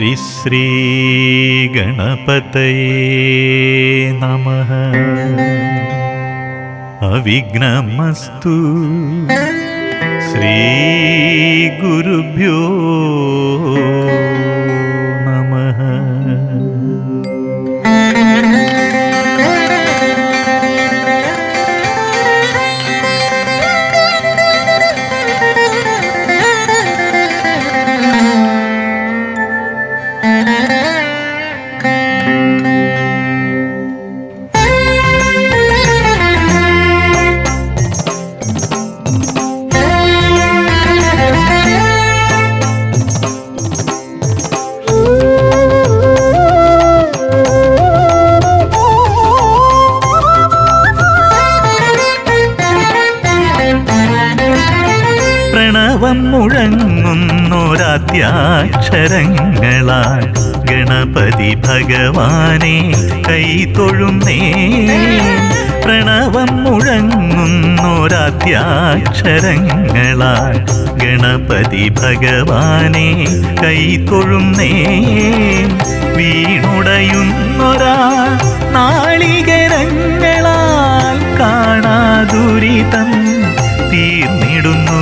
ഹരിശ്രീ ഗണപതയേ നമ അവിഘ്നമസ്തു ശ്രീ ഗുരുഭ്യോ നമ പ്രണവം മുഴങ്ങുന്നൊരാദ്യാക്ഷരങ്ങളാൽ ഗണപതി ഭഗവാനെ കൈതൊഴുന്നേ പ്രണവം മുഴങ്ങുന്നൊരാദ്യാക്ഷരങ്ങളാൽ ഗണപതി ഭഗവാനെ കൈതൊഴുന്നേ വീണുടയുന്നൊരാ നാളികരങ്ങളാൽ കാണാദുരിതം തീർന്നിടുന്നു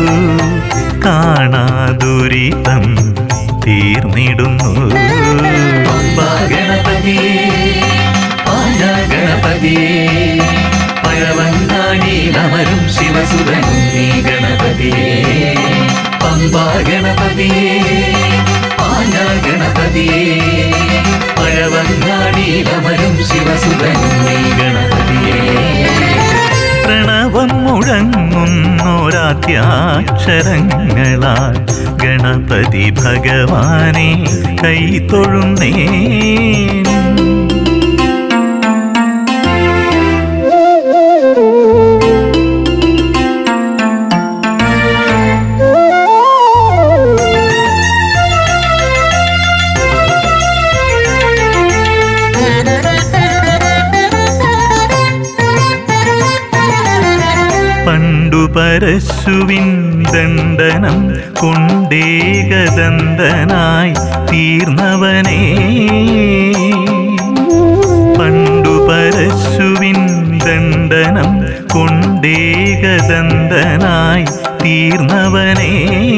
കാണാദുരിതം തീർന്നിടുന്നു പമ്പാ ഗണപതിയേ പാല ഗണപതിയേ പഴവങ്ങാടിയിലമരും ശിവസുതനും നീ ഗണപതിയേ പമ്പാ ഗണപതിയേ പാല ഗണപതിയേ പഴവങ്ങാടിയിലമരും ശിവസുതനും നീ ഗണപതിയേ പ്രണവം മുഴങ്ങുന്നൊരാദ്യാക്ഷരങ്ങളാൽ ഗണപതി ഭഗവാനെ കൈതൊഴുന്നേ പണ്ടു പരശുവിൻ ദണ്ഡനം കൊണ്ടേകദന്തനായി തീർന്നവനേ പണ്ടു പരശുവിൻ ദണ്ഡനം കൊണ്ടേകദന്തനായി തീർന്നവനേ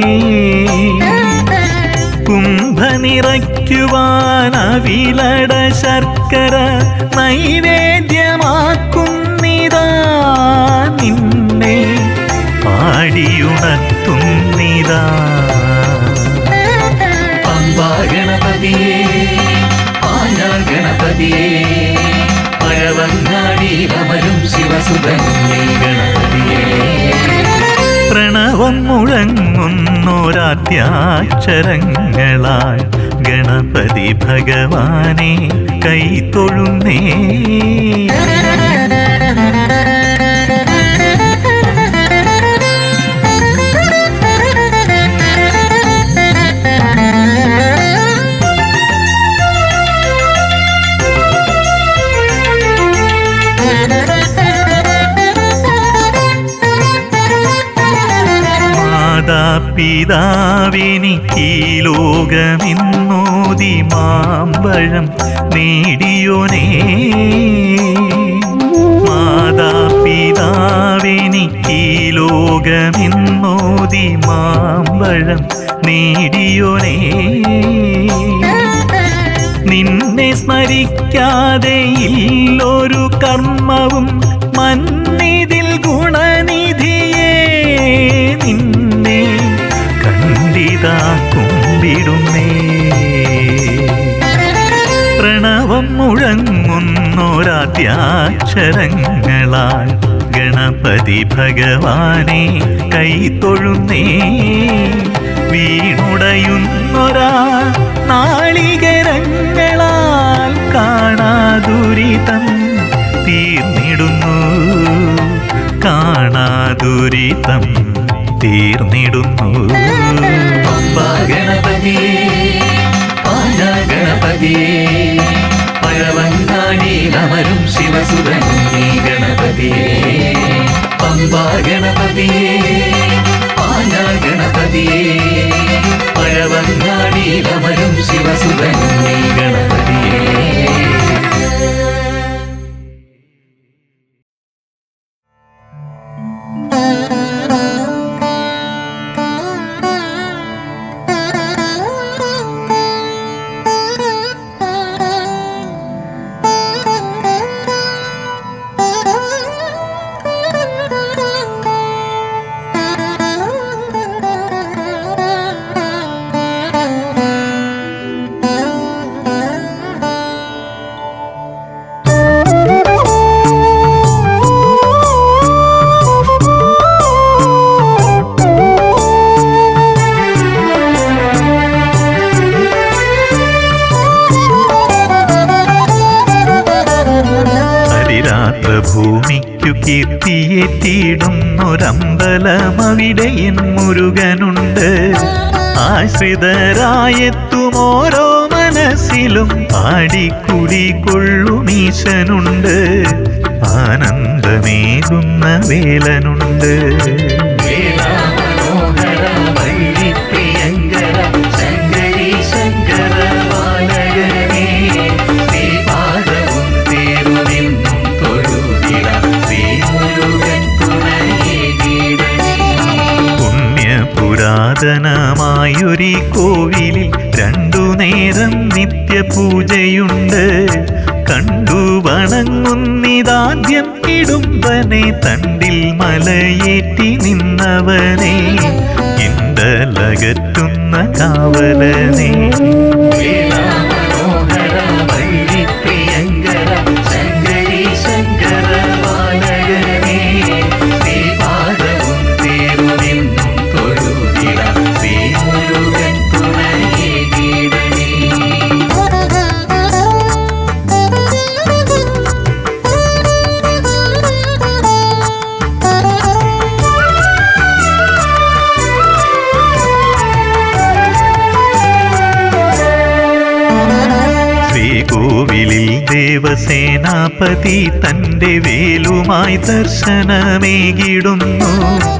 കുംഭനിറയ്ക്കുവാനവിലട ശർക്കര നൈവേദ്യമാക്കുന്നിതാ നിന്നെ പാടിയുണർത്തുന്നിതാ പമ്പാ ഗണപതിയേ പാല ഗണപതിയേ പഴവങ്ങാടിയിലമരും ശിവസുതനും നീ ഗണപതിയേ പ്രണവം മുഴങ്ങുന്നൊരാദ്യാക്ഷരങ്ങളാൽ ഗണപതി ഭഗവാനെ കൈതൊഴുന്നേ മാതാപിതാവിനിക്ക് ലോകമെന്നോതി മാമ്പഴം നേടിയോനേ മാതാപിതാവിനിക്ക് ലോകമെന്നോതി മാമ്പഴം നേടിയോനേ നിന്നെ സ്മരിക്കാതെ ഇല്ലൊരു കർമ്മവും മന്നിതിൽ ഗുണനിധിയേ നിന്നെ കണ്ടിതാ കുമ്പിടുന്നേ പ്രണവം മുഴങ്ങുന്നൊരാദ്യാക്ഷരങ്ങളാൽ ഗണപതി ഭഗവാനെ കൈതൊഴുന്നേ വീണുടയുന്നൊരാ നാളികരങ്ങളാൽ കാണാദുരിതം തീർന്നിടുന്നു കാണാദുരിതം തീർന്നിടുന്നു പമ്പാ ഗണപതിയേ പാല ഗണപതിയേ പഴവങ്ങാടിയിലമരും ശിവസുതനും നീ ഗണപതിയേ പമ്പാ ഗണപതിയേ പാല ഗണപതിയേ പഴവങ്ങാടിയിലമരും ശിവസുതൻ നീ ഗണപതിയേ ഹരിരാത്ര ഭൂമിക്കു കീർത്തിയേറ്റിടുന്നൊരമ്പലമവിടെ എൻ മുരുകനുണ്ട് ആശ്രിതരായെത്തും ഓരോ മനസ്സിലും പാടിക്കുടി കൊള്ളുമീശനുണ്ട് ആനന്ദമേകുന്ന വേലനുണ്ട് വേലാമനോഹര വൈരിപ്രിയങ്കര ശങ്കരി ശങ്കര ബാലകനേ ശ്രീപാദവും തേരുമെന്നും തൊഴുതിട ശ്രീമുരുകൻ തുണയേകിടണേ പുണ്യപുരാതനമായൊരു കോവിലിൽ രണ്ടു നേരം നിത്യപൂജയുണ്ട് കണ്ടു വണങ്ങുന്നിതാദ്യം ഇടുമ്പനെ തണ്ടിൽ മലയേറ്റി നിന്നവനെ ഇണ്ടലകറ്റുന്ന കാവലനെ വേലാമനോഹര വൈരിപ്രിയങ്കര ശങ്കരി ശങ്കര ബാലകനേ ശ്രീപാദവും തേരുമെന്നും തൊഴുതിട ശ്രീമുരുകൻ തുണയേകിടണേ ശ്രീകോവിലിൽ ദേവസേനാപതി തന്റെ വേലുമായി ദർശനമേകിടുന്നു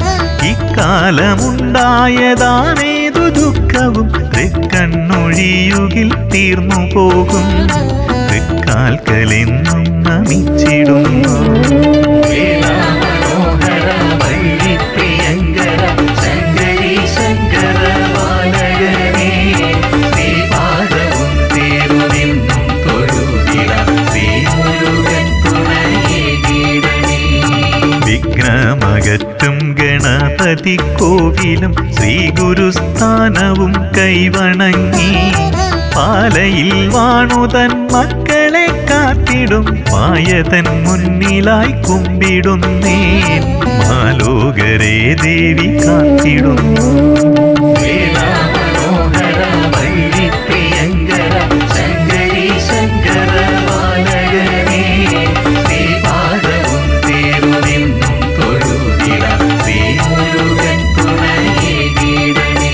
ഇക്കാലമുണ്ടായതാണേതു ദുഃഖവും തൃക്കണ്ണൊഴിയുകിൽ തീർന്നു പോകും തൃക്കാൽക്കലെന്നും നമിച്ചിടുന്നു വേലാമനോഹര വൈരിപ്രിയങ്കര ശങ്കരി ശങ്കര ബാലകനേ ശ്രീപാദവും തേരുമെന്നും തൊഴുതിട ശ്രീമുരുകൻ തുണയേകിടണേ വിഘ്നമകറ്റും ഗണപതി കോവിലും ശ്രീ ഗുരുസ്ഥാനവും കൈവണങ്ങി പാലയിൽ വാണുതൻ മക്കളെ കാത്തിടും മായതൻ മുന്നിലായി കുമ്പിടുന്നേ മാലോകരെ ദേവി കാത്തിടുന്നു വേലാമനോഹര വൈരിപ്രിയങ്കര ശങ്കരി ശങ്കര ബാലകനേ ശ്രീപാദവും തേരുമെന്നും തൊഴുതിട ശ്രീമുരുകൻ തുണയേകിടണേ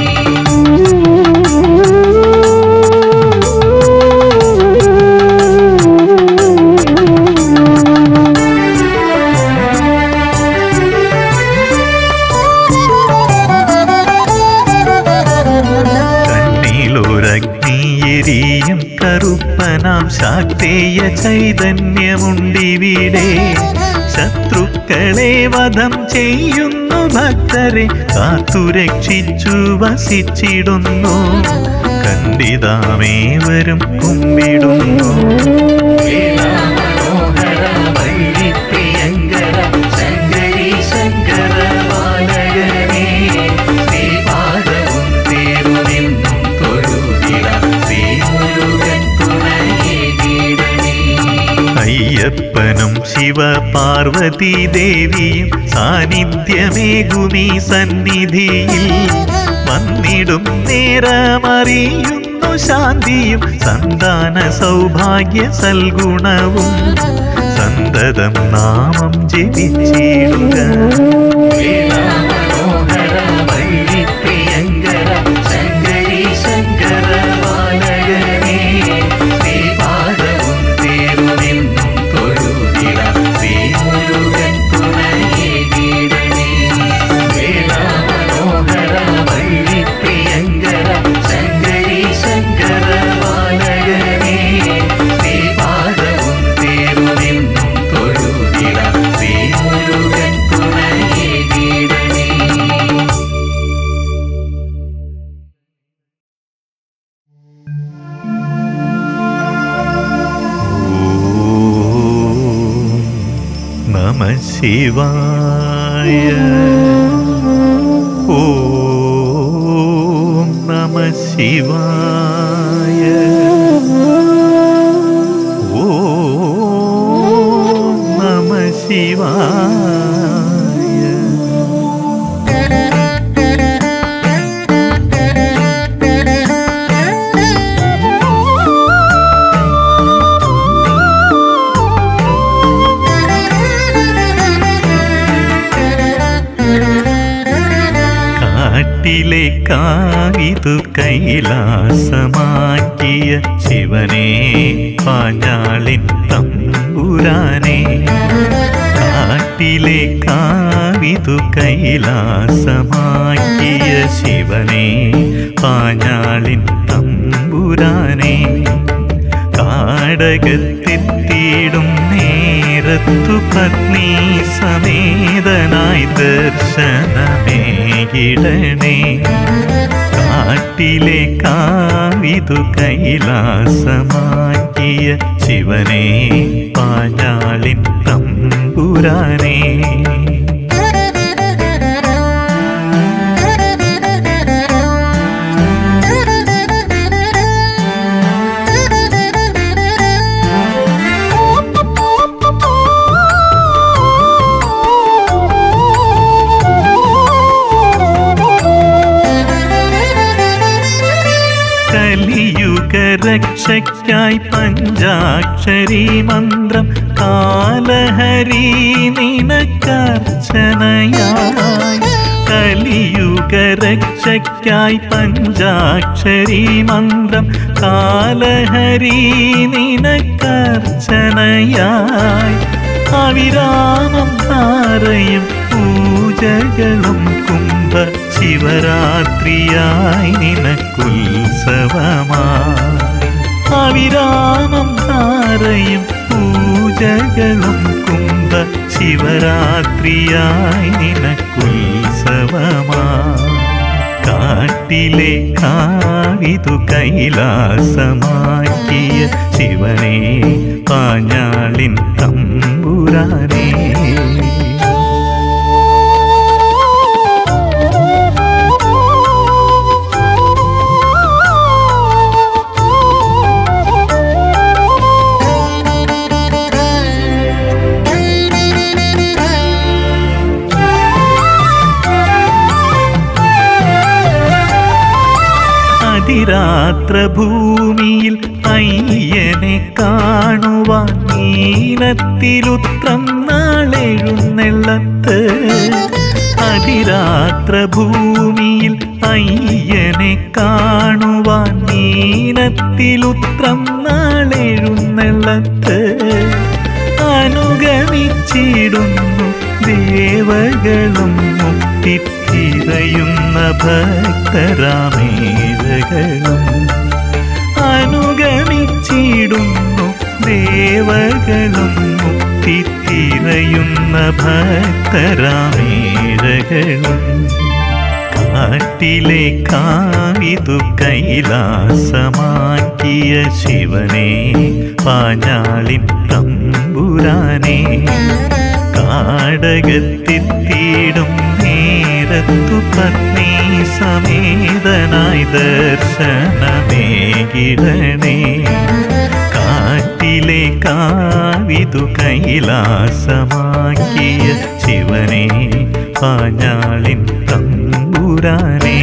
കണ്ണിലൊരഗ്നിയെരിയും കറുപ്പനാം ശാക്തേയ ചൈതന്യമുണ്ടിവിടെ ശത്രുക്കളെ വധം ചെയ്യുന്നു ഭക്തരെ കാത്തുരക്ഷിച്ചു വസിച്ചിടുന്നു കണ്ടിതാമേവരും കുമ്പിടുന്നു വേലാമനോഹര വൈരിപ്രിയങ്കര ശങ്കരി ശങ്കര ബാലകനേ ശ്രീപാദവും തേരുമെന്നും തൊഴുതിട ശ്രീമുരുകൻ തുണയേകിടണേ അയ്യപ്പനും ശിവപാർവതി ദേവിയും സാന്നിധ്യമേകുമീ സന്നിധിയിൽ വന്നിടും നേരമറിയുന്നു ശാന്തിയും സന്താന സൗഭാഗ്യ സൽഗുണവും സന്തതം നാമം ജപിച്ചിടുക വേലാമനോഹര വൈരിപ്രിയങ്കര ശങ്കരി ശങ്കര ബാലകനേ ശ്രീപാദവും തേരുമെന്നും തൊഴുതിട ശ്രീമുരുകൻ തുണയേകിടണേ വേലാമനോഹര വൈരിപ്രിയങ്കര ശിവായ ഓം നമ ശിവായ ഓം നമ ശിവായ കാട്ടിലെ കാവിതു കൈലാസമാക്കിയ ശിവനെ പാഞ്ഞാളിൻ തമ്പുരാനെ കാട്ടിലെ കാവിതു കൈലാസമാക്കിയ ശിവനെ പാഞ്ഞാളിൻ തമ്പുരാനെ കാടകത്തെത്തിയിടും നേരത്തു പത്നി സമേതനായി ദർശനമേകിടണേ കാട്ടിലെ കാവിതു കൈലാസമാക്കിയ ശിവനെ പാഞ്ഞാളിൻ തമ്പുരാനേ കലിയുഗരക്ഷയ്ക്കായി പഞ്ചാക്ഷരി മന്ത്രം കാലഹരി നിനക്കർച്ചനയായി കലിയുഗരക്ഷയ്ക്കായി പഞ്ചാക്ഷരി മന്ത്രം കാലഹരി നിനക്കർച്ചനയായി അവിരാമം താരയും പൂജകളും കുംഭ ശിവരാത്രിയായി നിനക്കുത്സവമായി അവിരാമം താരയും പൂജകളും കുംഭ ശിവരാത്രിയായി നിനക്കുത്സവമായി കാട്ടിലെ കാവിതു കൈലാസമാക്കിയ ശിവനെ പാഞ്ഞാളിൻ തമ്പുരാനേ അതിരാത്ര ഭൂമിയിൽ അയ്യനെ കാണുവാൻ നീലത്തിലുത്രം നാളെഴുന്നള്ളത്ത് അതിരാത്ര ഭൂമിയിൽ അയ്യനെ കാണുവാൻ നീലത്തിലുത്രം നാളെഴുന്നള്ളത്ത് അനുഗമിച്ചിടുന്നു ദേവകളും മുക്തിത്തിരയുന്ന ഭക്തരാമേഴകളും അനുഗമിച്ചിടുന്നു ദേവകളും മുക്തിത്തിരയുന്ന ഭക്തരാമേഴകളും കാട്ടിലെ കാവിതു കൈലാസമാക്കിയ ശിവനെ പാഞ്ഞാളിൻ തമ്പുരാനെ കാടകത്തെത്തിയിടും നേരത്തു പത്നി സമേതനായി ദർശനമേകിടണേ കാട്ടിലെ കാവിതു കൈലാസമാക്കിയ ശിവനെ പാഞ്ഞാളിൻ തമ്പുരാനേ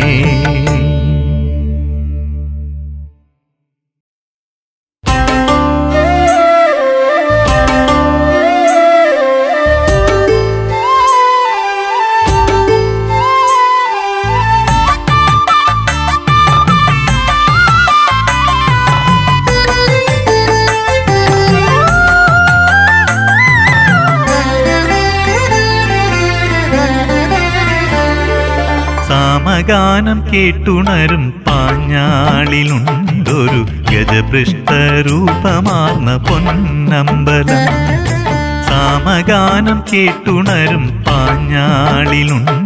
സാമഗാനം കേട്ടുണരും പാഞ്ഞാളിലുണ്ടൊരു ഗജപൃഷ്ഠരൂപമാർന്ന പൊന്നമ്പലം സാമഗാനം കേട്ടുണരും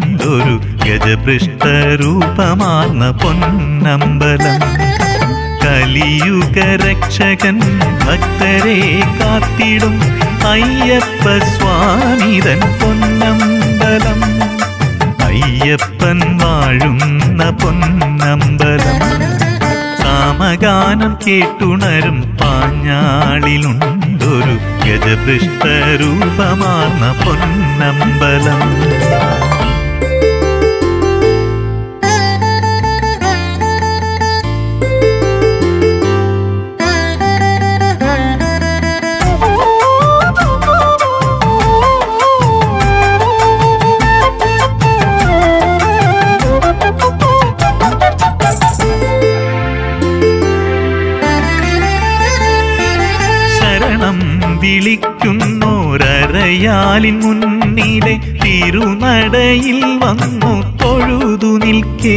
പാഞ്ഞാളിലുണ്ടൊരു ഗജപൃഷ്ഠരൂപമാർന്ന പൊന്നമ്പലം കലിയുഗ രക്ഷകൻ ഭക്തരെ കാത്തിടും അയ്യപ്പ സ്വാമിതൻ പൊന്നമ്പലം അയ്യപ്പൻ വാഴുന്ന പൊന്നമ്പലം സാമഗാനം കേട്ടുണരും പാഞ്ഞാളിലുണ്ടൊരു ഗജപൃഷ്ഠരൂപമാർന്ന പൊന്നമ്പലം ശരണം വിളിക്കുന്നോരയാലിൻ മുന്നിലെ തിരുനടയിൽ വന്നു തൊഴുതു നിൽക്കേ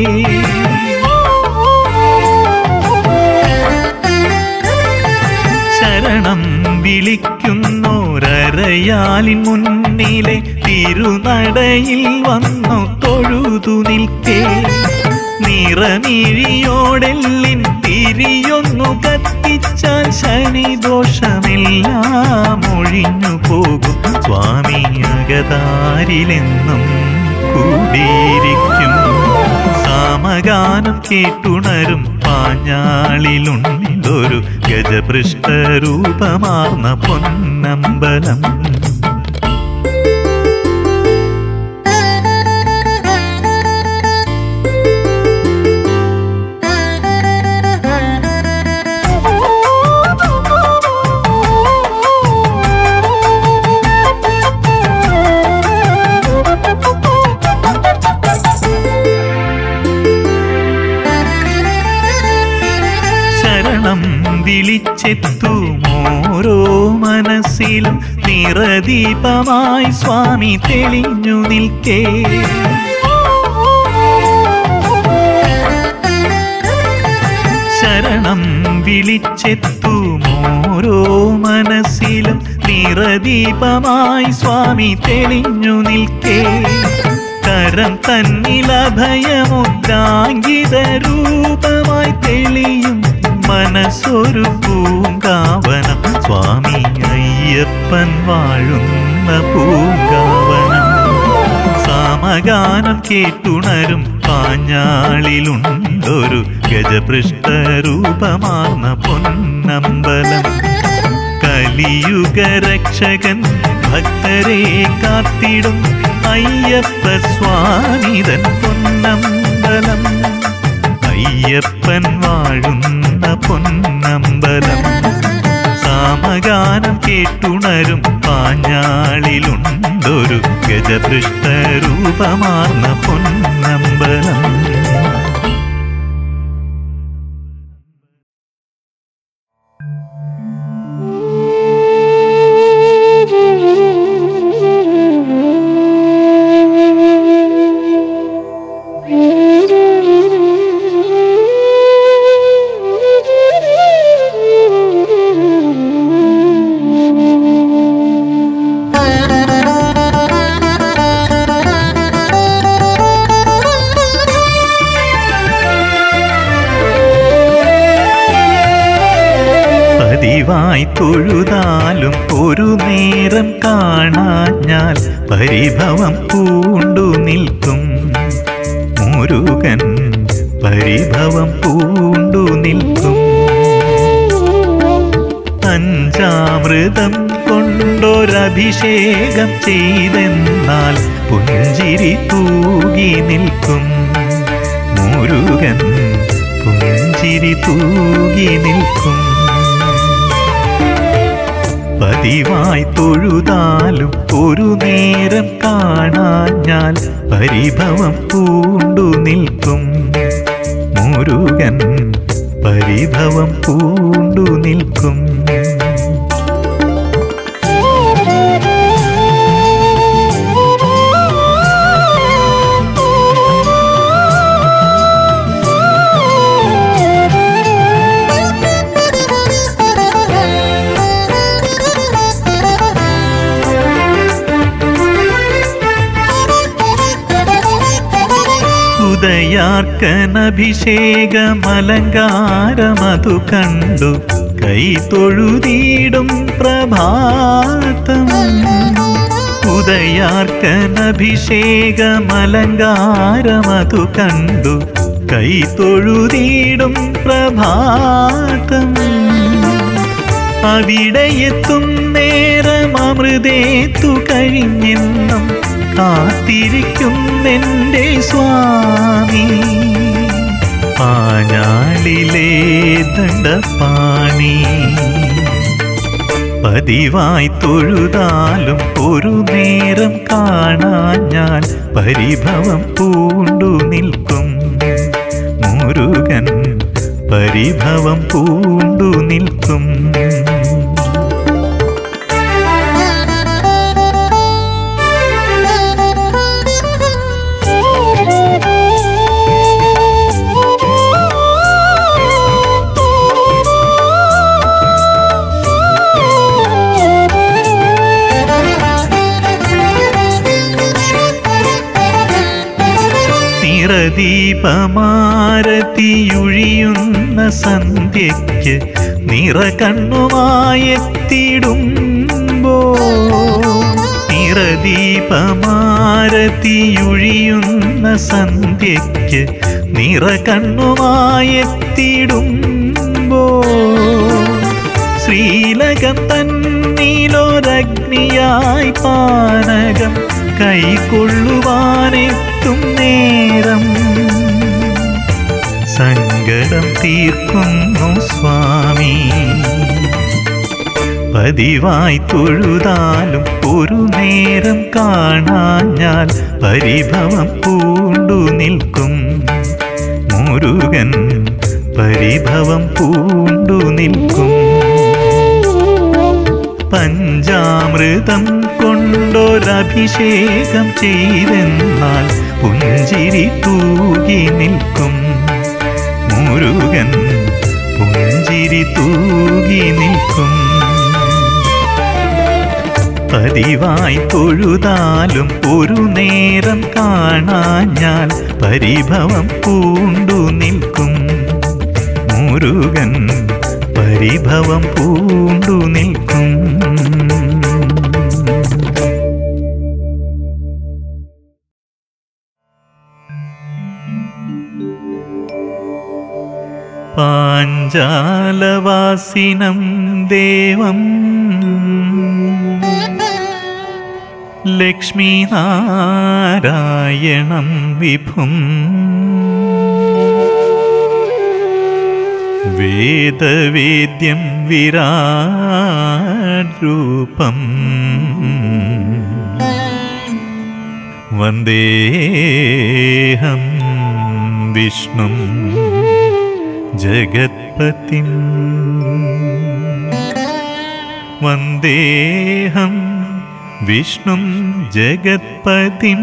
ശരണം വിളിക്കുന്നോരയാലിൻ മുന്നിലെ തിരുനടയിൽ വന്നു തൊഴുതു നിൽക്കേ നിറമിഴിയോടെല്ലിൻ തിരിയൊന്നു കത്തിച്ചാൽ ശനിദോഷമെല്ലാം ഒഴിഞ്ഞു പോകും സ്വാമി അകതാരിലെന്നും കൂടിയിരിക്കും സാമഗാനം കേട്ടുണരും പാഞ്ഞാളിലുണ്ടൊരു ഗജപൃഷ്ഠരൂപമാർന്ന പൊന്നമ്പലം ശരണം വിളിച്ചെത്തുമോരോ മനസ്സിലും നിറദീപമായി സ്വാമി തെളിഞ്ഞു നിൽക്കേ ശരണം വിളിച്ചെത്തുമോരോ മനസ്സിലും നിറദീപമായി സ്വാമി തെളിഞ്ഞു നിൽക്കേ കരം തന്നിലഭയമുദ്രാങ്കിത രൂപമായി തെളിയും മനസ്സൊരു പൂങ്കാവനം സ്വാമി അയ്യപ്പൻ വാഴുന്ന പൂങ്കാവനം സാമഗാനം കേട്ടുണരും പാഞ്ഞാളിലുണ്ടൊരു ഗജപൃഷ്ഠരൂപമാർന്ന പൊന്നമ്പലം കലിയുഗ രക്ഷകൻ ഭക്തരെ കാത്തിടും അയ്യപ്പ സ്വാമിതൻ പൊന്നമ്പലം അയ്യപ്പൻ വാഴുന്ന പൊന്നമ്പലം സാമഗാനം കേട്ടുണരും പാഞ്ഞാളിലുണ്ടൊരു ഗജപൃഷ്ഠരൂപമാർന്ന പൊന്നമ്പലം പതിവായി തൊഴുതാലും ഒരു നേരം കാണാഞ്ഞാൽ പരിഭവം പൂണ്ടു നിൽക്കും മുരുകൻ പരിഭവം പൂണ്ടു നിൽക്കും പഞ്ചാമൃതം കൊണ്ടൊരഭിഷേകം ചെയ്തെന്നാൽ പുഞ്ചിരി തൂകി നിൽക്കും മുരുകൻ പുഞ്ചിരി തൂകി നിൽക്കും പതിവായി തൊഴുതാലും ഒരു നേരം കാണാഞ്ഞാൽ പരിഭവം പൂണ്ടു നിൽക്കും മുരുകൻ പരിഭവം പൂണ്ടു നിൽക്കും ഉദയാർക്കനഭിഷേകമലങ്കാരമതു കണ്ടു കൈ തൊഴുതിയിടും പ്രഭാതം ഉദയാർക്കനഭിഷേകമലങ്കാരമതു കണ്ടു കൈ തൊഴുതിയിടും പ്രഭാതം അവിടെ എത്തും നേരം അമൃതേത്തു കഴിഞ്ഞെന്നും കാത്തിരിക്കുന്നെൻ്റെ സ്വാമി പാഞ്ഞാളിലേ ദണ്ഡപാണി പതിവായി തൊഴുതാലും ഒരു നേരം കാണാൻ ഞാൻ പരിഭവം പൂണ്ടു നിൽക്കും മുരുകൻ പരിഭവം പൂണ്ടു നിൽക്കും നിറദീപമാരതിയുഴിയുന്ന സന്ധ്യയ്ക്ക് നിറ കണ്ണുമായെത്തിടുമ്പോ നിറദീപമാരതിയുഴിയുന്ന സന്ധ്യയ്ക്ക് നിറ കണ്ണുമായെത്തിടുമ്പോ ശ്രീലകം തന്നീലൊരഗ്നിയായി പാനകം കൈക്കൊള്ളുവാനെത്തും നേരം സങ്കടം തീർക്കുന്നു സ്വാമി പതിവായി തൊഴുതാലും ഒരു നേരം കാണാഞ്ഞാൽ പരിഭവം പൂണ്ടു നിൽക്കും മുരുകൻ പരിഭവം പൂണ്ടു നിൽക്കും പഞ്ചാമൃതം കൊണ്ടൊരഭിഷേകം ചെയ്തെന്നാൽ പുഞ്ചിരി തൂകി നിൽക്കും മുരുകൻ പുഞ്ചിരി തൂകി നിൽക്കും പതിവായി തൊഴുതാലും ഒരു നേരം കാണാഞ്ഞാൽ പരിഭവം പൂണ്ടു നിൽക്കും മുരുകൻ പരിഭവം പൂണ്ടു നിൽക്കും പാഞ്ചാലവാസിനം ദേവം ലക്ഷ്മീനാരായണം വിഭും വേദവേദ്യം വിരാട് രൂപം വന്ദേഹം വിഷ്ണും ജഗത്പതിം വന്ദേഹം വിഷ്ണും ജഗത്പതിം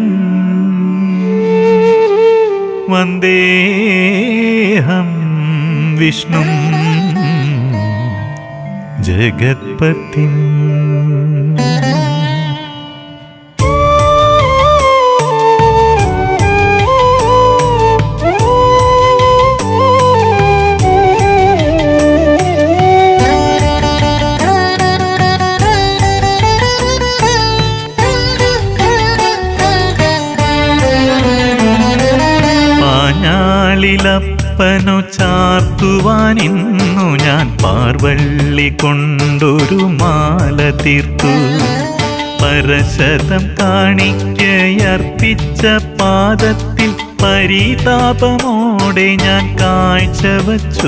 വന്ദേഹം വിഷ്ണും ജഗത്പതിം പാഞ്ഞാളിലപ്പനു ചാർത്തുവാൻ ഇന്നു ഞാൻ പാർവള്ളി കൊണ്ടൊരു മാല തീർത്തു പരശതം കാണിക്കയർപ്പിച്ച പാദത്തിൽ പരിതാപമോടെ ഞാൻ കാഴ്ച വച്ചു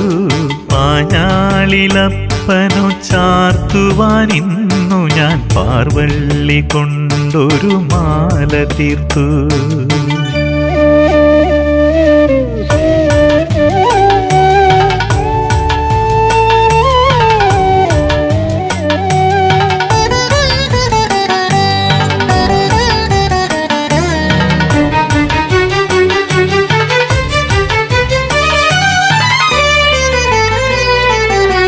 പാഞ്ഞാളിലപ്പനു ചാർത്തുവാൻ ഇന്നു ഞാൻ പാർവള്ളി കൊണ്ടൊരു മാല തീർത്തു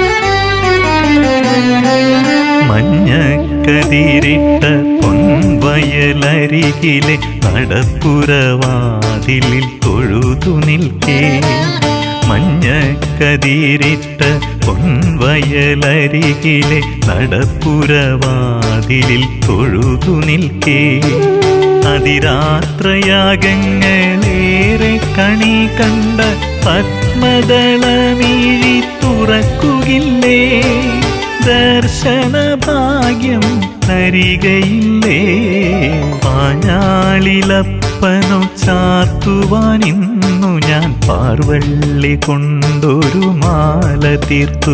മഞ്ഞക്കതിരിട്ട പൊൻവ പൊൻവയലരികിലെ നടപ്പുരവാതിലിൽ തൊഴുതു നിൽക്കേ മഞ്ഞക്കതിരിട്ട പൊൻവയലരികിലെ നടപ്പുരവാതിലിൽ തൊഴുതു നിൽക്കേ അതിരാത്രയാഗങ്ങളേറെ കണി കണ്ട പത്മദളമിഴി തുറക്കുകില്ലേ ദർശന ഭാഗ്യം തരികയില്ലേ പാഞ്ഞാളിലപ്പനു ചാർത്തുവാനിന്നു ഞാൻ പാർവള്ളി കൊണ്ടൊരു മാല തീർത്തു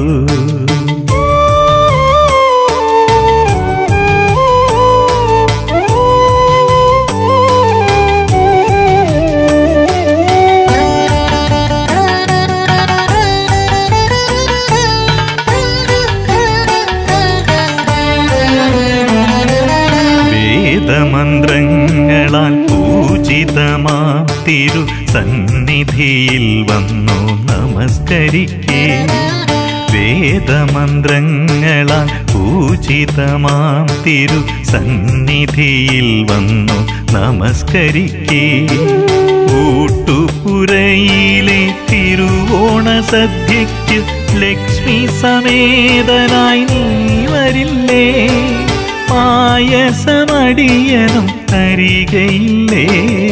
വേദമന്ത്രങ്ങളാൽ പൂജിതമാം തിരു സന്നിധിയിൽ വന്നു നമസ്കരിക്കേ വേദമന്ത്രങ്ങളാൽ പൂജിതമാം തിരു സന്നിധിയിൽ വന്നു നമസ്കരിക്കേ ഊട്ടുപുരയിലെ തിരുവോണ സദ്യയ്ക്ക് ലക്ഷ്മി സമേതനായി നീ വരില്ലേ പായസമടിയനും തരികയില്ലേ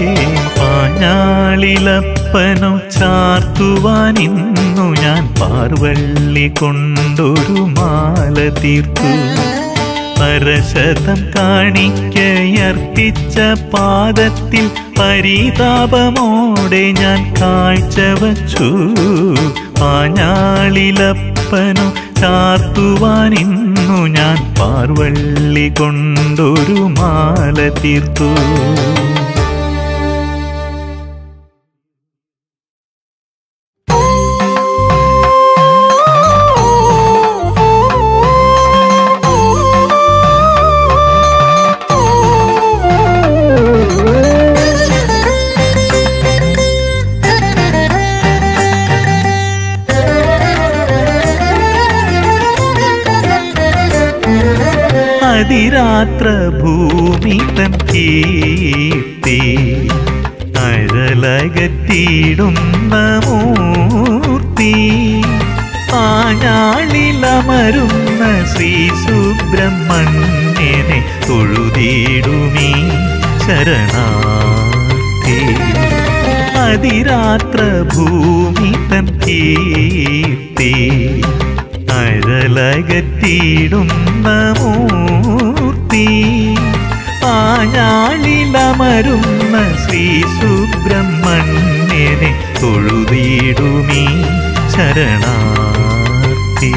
പാഞ്ഞാളിലപ്പനു ചാർത്തുവാനിന്നു ഞാൻ പാർവള്ളി കൊണ്ടൊരു മാല തീർത്തു പരശതം കാണിക്കയർപ്പിച്ച പാദത്തിൽ പരിതാപമോടെ ഞാൻ കാഴ്ചവച്ചു പാഞ്ഞാളിലപ്പനു ചാർത്തുവാനിന്നു ഞാൻ പാർവള്ളി കൊണ്ടൊരു മാല തീർത്തു അതിരാത്ര ഭൂമി തൻ കീർത്തി അഴലകറ്റിയിടുന്ന മൂർത്തി ആഞ്ഞാളിലമരുന്ന ശ്രീ സുബ്രഹ്മണ്യനെ തൊഴുതിടുമീ ശരണാർത്ഥി അതിരാത്ര ഭൂമി തൻ കീർത്തി അഴലകറ്റിയിടുന്ന മൂർത്തി ആഞ്ഞാളിലമരുന്ന ശ്രീ സുബ്രഹ്മണ്യനെ തൊഴുതിടുമീ ശരണാർത്ഥി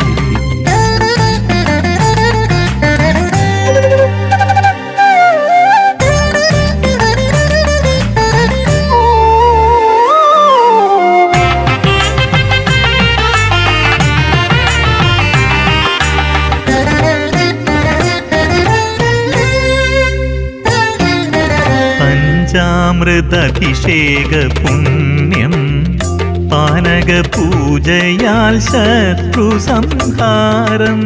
പഞ്ചാമൃതഭിഷേക പുണ്യം പാനക പൂജയാൽ ശത്രു സംഹാരം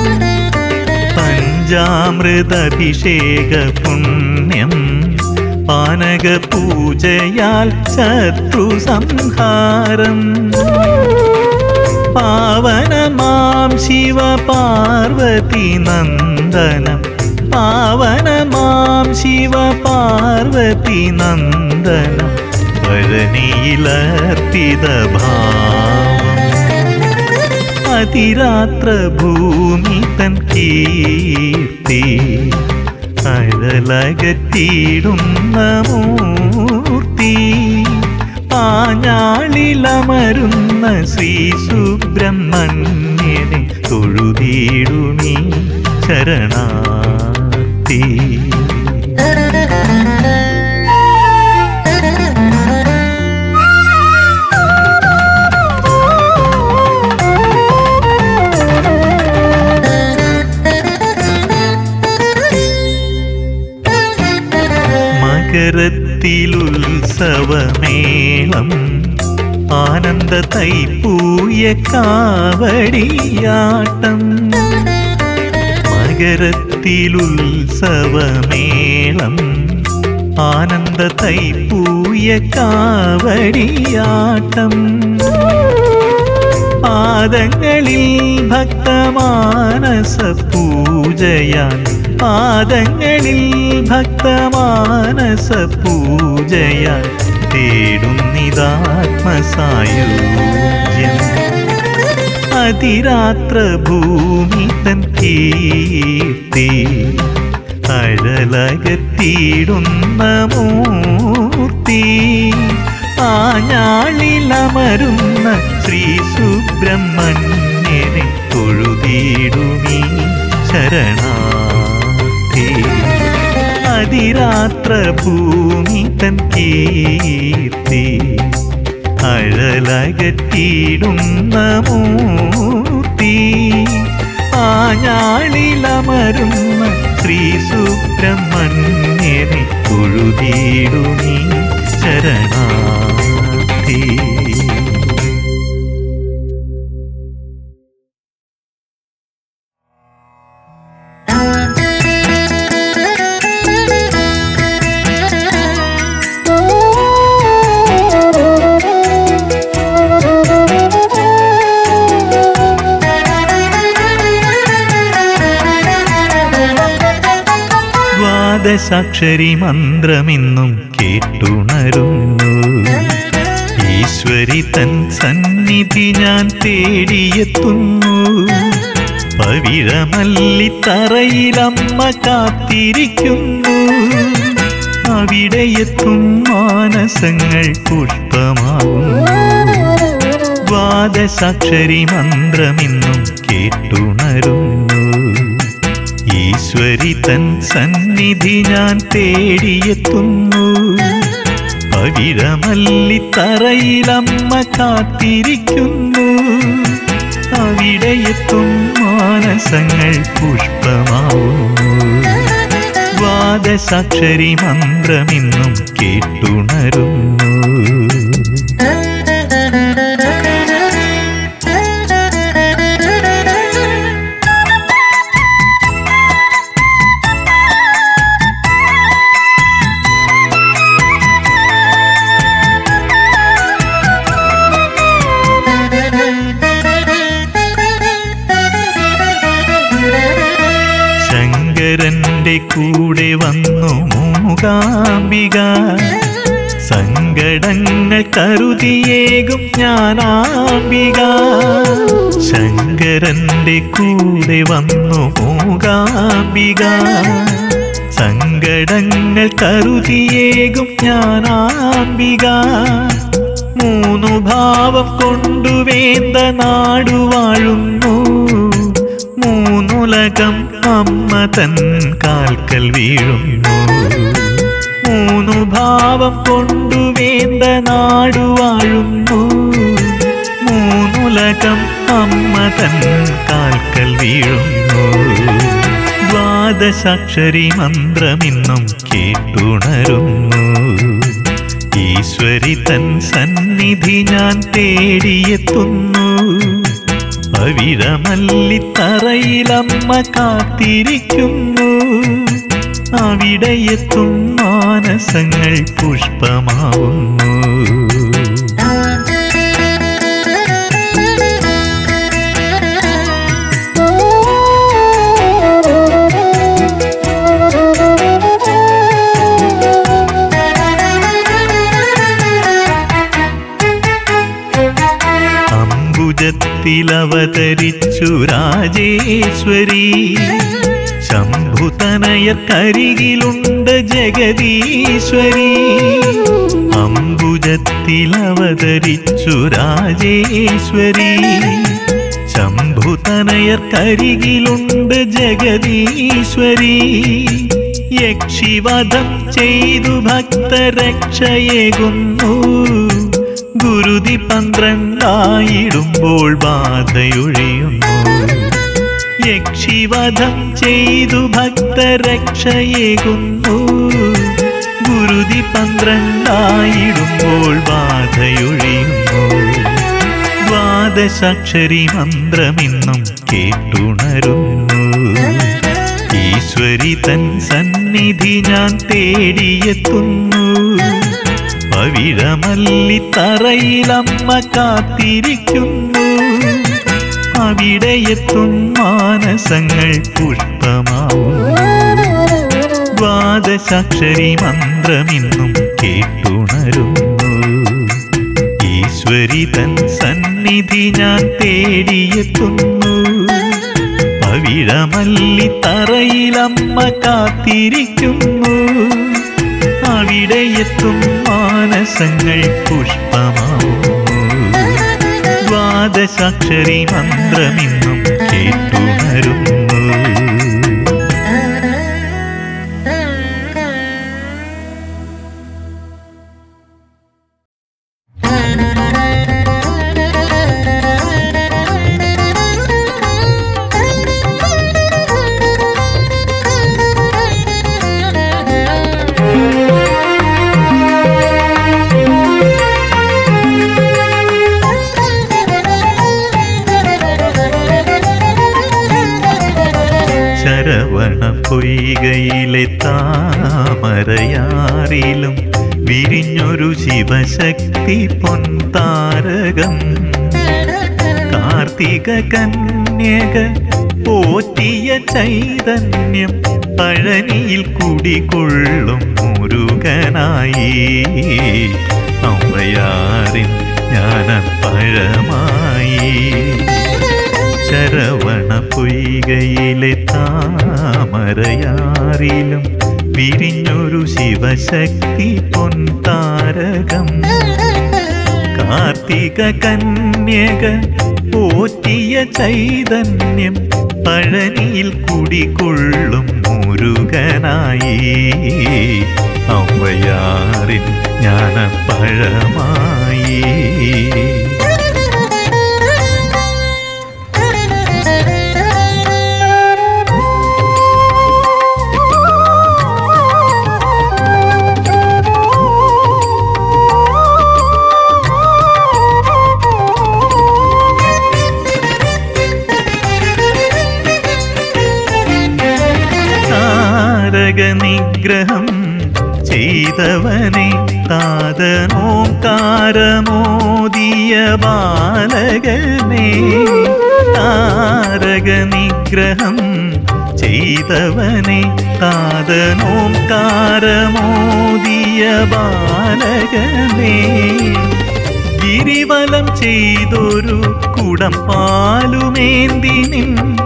പഞ്ചാമൃതഭിഷേക പുണ്യം പാനക പൂജയാൽ ശത്രു സംഹാരം പാവനമാം ശിവ പാർവതി നന്ദനം പാവനമാം ശിവ പാർവതി നന്ദനം ഭരണിയിലർപ്പിത ഭാവം അതിരാത്ര ഭൂമി തൻ കീർത്തി അഴലകറ്റിയിടുന്ന മൂർത്തി പാഞ്ഞാളിലമരുന്ന ശ്രീ സുബ്രഹ്മണ്യനെ തൊഴുതിടുമീ ശരണാർത്ഥി മകരത്തിലുത്സവമേളം ആനന്ദ തൈപ്പൂയ കാവടിയാട്ടം മകരത്തിലുത്സവമേളം നഗരത്തിലുത്സവമേളം ആനന്ദ തൈപ്പൂയ കാവടിയാട്ടം പാദങ്ങളിൽ ഭക്തമാനസ പൂജയാൽ പാദങ്ങളിൽ ഭക്തമാനസ പൂജയാൽ തേടുന്നിതാത്മസായുജ്യം അതിരാത്ര ഭൂമി തൻ കീർത്തി അഴലകത്തിയിടുന്ന മൂർത്തി ആഞ്ഞാളിലമരുന്ന ശ്രീ സുബ്രഹ്മണ്യനെ തൊഴുതിയിടുമീ ശരണാർത്ഥി അതിരാത്ര ഭൂമി തൻ കീർത്തി അഴലകത്തിയിടുന്ന മൂർത്തി ആഞ്ഞാളിലമരുന്ന ശ്രീ സുബ്രഹ്മണ്യനെ തൊഴുതിയിടുമീ ശരണാർത്ഥി ദ്വാദശാക്ഷരി മന്ത്രമിന്നും കേട്ടുണരുന്നു ഈശ്വരി തൻ സന്നിധി ഞാൻ തേടിയെത്തുന്നു പവിഴമല്ലിത്തറയിലമ്മ കാത്തിരിക്കുന്നു അവിടെയെത്തും മാനസങ്ങൾ പുഷ്പമാകുന്നു ദ്വാദശാക്ഷരി മന്ത്രമിന്നും കേട്ടുണരുന്നു ഈശ്വരി തൻ സന്നിധി ഞാൻ തേടിയെത്തുന്നു പവിഴമല്ലിത്തറയിലമ്മ കാത്തിരിക്കുന്നു അവിടെയെത്തും മാനസങ്ങൾ പുഷ്പമാവുന്നു ദ്വാദശാക്ഷരി മന്ത്രമിന്നും കേട്ടുണരുന്നു ശങ്കരന്റെ കൂടെ വന്നു മൂകാംബിക സങ്കടങ്ങൾ കരുതിയേകും ജ്ഞാനാംബിക ശങ്കരന്റെ കൂടെ വന്നു മൂകാംബിക സങ്കടങ്ങൾ കരുതിയേകും ജ്ഞാനാംബിക മൂന്നു ഭാവം കൊണ്ടുവേണ്ട നാടുവാഴുന്നു മൂന്നുലകം അമ്മ തൻ കാൽക്കൽ വീഴുന്നു മൂന്നു ഭാവം കൊണ്ടുവേണ്ട നാടുവാഴുന്നു മൂന്നുലകം അമ്മ തൻ കാൽക്കൽ വീഴുന്നു ദ്വാദശാക്ഷരി മന്ത്രമിന്നും കേട്ടുണരുന്നു ഈശ്വരി തൻ സന്നിധി ഞാൻ തേടിയെത്തുന്നു അവിഴമല്ലിത്തറയിലമ്മ കാത്തിരിക്കുന്നു അവിടെയെത്തും മാനസങ്ങൾ പുഷ്പമാവുന്നു അംബുജത്തിലവതരിച്ചു രാജേശ്വരി ശംഭുതനയക്കരികിലുണ്ട് ജഗദീശ്വരി അംബുജത്തിലവതരിച്ചു രാജേശ്വരി ശംഭുതനയക്കരികിലുണ്ട് ജഗദീശ്വരി യക്ഷിവധം ചെയ്തു ഭക്തരക്ഷയേകുന്നു ഗുരുതി പന്ത്രണ്ടായിടുമ്പോൾ ബാധയൊഴിയുന്നു യക്ഷിവധം ചെയ്തു ഭക്തരക്ഷയേകുന്നു ഗുരുതി പന്ത്രണ്ടായിടുമ്പോൾ ബാധയൊഴിയുന്നു ദ്വാദശാക്ഷരി മന്ത്രമിന്നും കേട്ടുണരുന്നു ഈശ്വരി തൻ സന്നിധി ഞാൻ തേടിയെത്തുന്നു പവിഴമല്ലിത്തറയിലമ്മ കാത്തിരിക്കുന്നു അവിടെ എത്തും മാനസങ്ങൾ പുഷ്പമാവുന്നു ദ്വാദശാക്ഷരി മന്ത്രമിന്നും കേട്ടുണരുന്നു ഈശ്വരി തൻ സന്നിധി ഞാൻ തേടിയെത്തുന്നു പവിഴമല്ലിത്തറയിലമ്മ കാത്തിരിക്കുന്നു അവിടെ എത്തും മാനസങ്ങൾ പുഷ്പമാവുന്നു ദ്വാദശാക്ഷരി മന്ത്രമിന്നും കേട്ടുണരുന്നു ശരവണ പൊയ്കയിലെ താമരയാറിലും വിരിഞ്ഞൊരു ശിവശക്തി പൊൻതാരകം കാർത്തിക കന്യക പോറ്റിയ ചൈതന്യം പഴനിയിൽ കുടികൊള്ളും മുരുകനായി അമ്മയാറിൻ ജ്ഞാനപ്പഴമായി ശരവണ പൊയ്കയിലെ താമരയാറിലും വിരിഞ്ഞൊരു ശിവശക്തി പൊൻതാരകം കാർത്തിക കന്യക പോറ്റിയ ചൈതന്യം പഴനിയിൽ കുടികൊള്ളും മുരുകനായി ഔവയാറിൻ ജ്ഞാനപ്പഴമായി താരക നിഗ്രഹം ചെയ്തവനെ താതനോംകാരമോദിയ ബാലകനെ താരക നിഗ്രഹം ചെയ്തവനെ താതനോംകാരമോദിയ ബാലകനെ ഗിരിവലം ചെയ്തൊരു കുടം പാലുമേന്തി നിൻ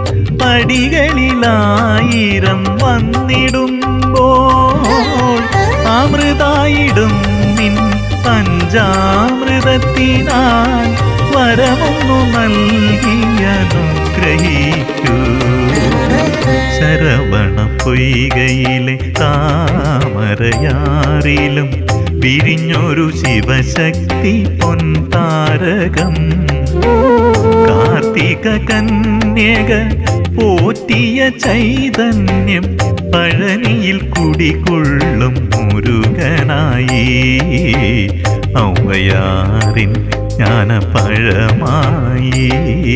പടികളിലായിരം വന്നിടുമ്പോൾ അമൃതായിടും നിൻ പഞ്ചാമൃതത്തിനാൽ വരമൊന്നു നൽകി അനുഗ്രഹിക്കൂ ശരവണ പൊയ്കയിലെ താമരയാറിലും വിരിഞ്ഞൊരു ശിവശക്തി പൊൻതാരകം കാർത്തിക കന്യക പോറ്റിയ ചൈതന്യം പഴനിയിൽ കുടികൊള്ളും മുരുകനായി ഔവയാറിൻ ജ്ഞാനപ്പഴമായി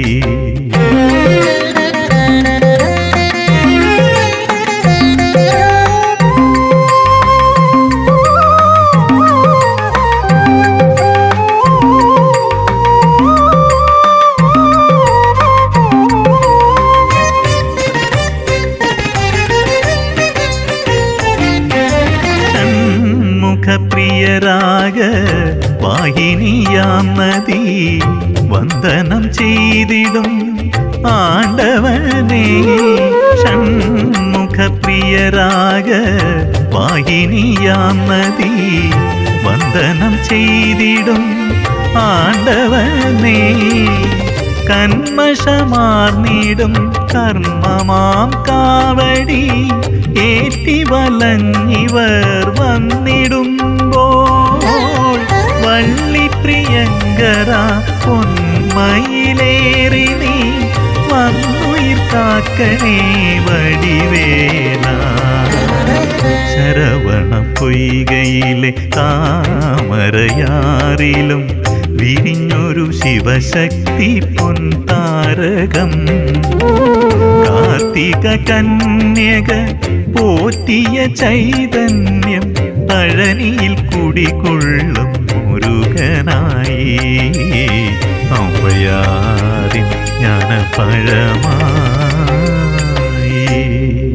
ഷൺമുഖപ്രിയരാഗ വാഹിനിയാം നദി വന്ദനം ചെയ്തിടും ആണ്ടവനെ ഷൺമുഖപ്രിയരാഗ വാഹിനിയാം നദി വന്ദനം ചെയ്തിടും ആണ്ടവനെ കന്മഷമാർന്നിടും കർമ്മമാം കാവടി ഏറ്റി വലഞ്ഞിവർ വന്നിടുമ്പോൾ വള്ളി പ്രിയങ്കര പൊന്മയിലേറി നീ വന്നുയിർ കാക്കണേ വടിവേല ശരവണ പൊയ്കയിലെ താമരയാറിലും വിരിഞ്ഞൊരു ശിവശക്തി പൊൻതാരകം കാർ കാർത്തിക കന്യക പോറ്റിയ ചൈതന്യം പഴനിയിൽ കുടികൊള്ളും മുരുകനായി ഔവയാറിൻ ജ്ഞാനപഴമായി